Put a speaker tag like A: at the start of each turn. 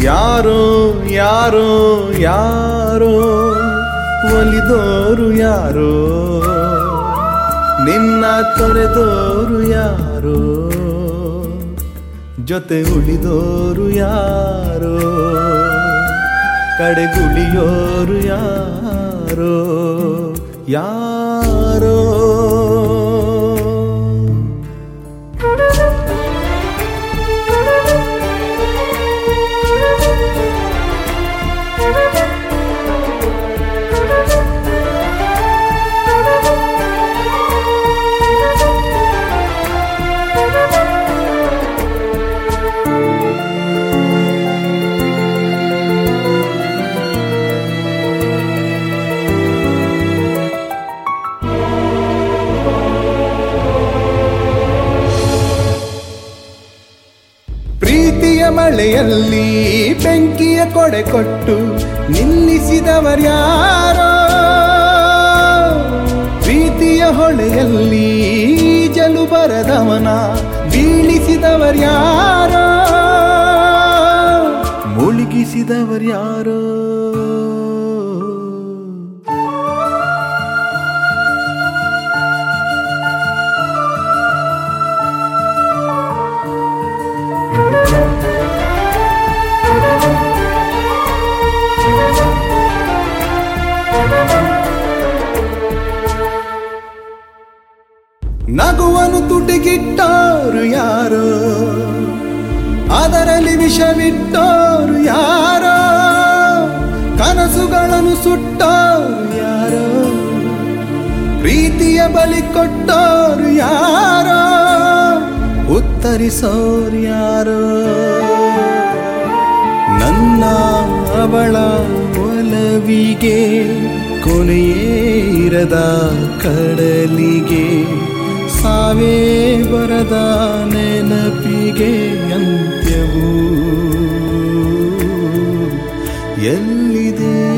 A: ಯಾರೋ ಯಾರೋ ಯಾರೋ ಒಲಿದೋರು ಯಾರೋ ನಿನ್ನ ತೊರೆದೋರು ಯಾರೋ ಜೊತೆ ಉಳಿದೋರು ಯಾರೋ ಕಡೆಗುಳಿಯೋರು ಯಾರೋ ಯಾರೋ ಪ್ರೀತಿಯ ಮಳೆಯಲ್ಲಿ ಬೆಂಕಿಯ ಕೊಡೆ ಕೊಟ್ಟು ನಿಲ್ಲಿಸಿದವರ್ಯಾರೋ ಪ್ರೀತಿಯ ಹೊಳೆಯಲ್ಲಿ ಜಲು ಬರದವನ ಬೀಳಿಸಿದವರ್ಯಾರೋ ಮುಳುಗಿಸಿದವರ್ಯಾರೋ ನಗುವನು ತುಟಿಗಿಟ್ಟೋರು ಯಾರೋ ಅದರಲ್ಲಿ ವಿಷವಿಟ್ಟೋರು ಯಾರೋ ಕನಸುಗಳನ್ನು ಸುಟ್ಟೋರು ಯಾರೋ ಪ್ರೀತಿಯ ಬಲಿ ಕೊಟ್ಟೋರು ಯಾರೋ ಉತ್ತರಿಸೋರು ಯಾರೋ ನನ್ನ ಅವಳ ಒಲವಿಗೆ ಕೊನೆಯೇ ಇರದ ಕಡಲಿಗೆ ಸಾವೇ ಬರದ ನೆನಪಿಗೆ ಅಂತ್ಯವು ಎಲ್ಲಿದೆ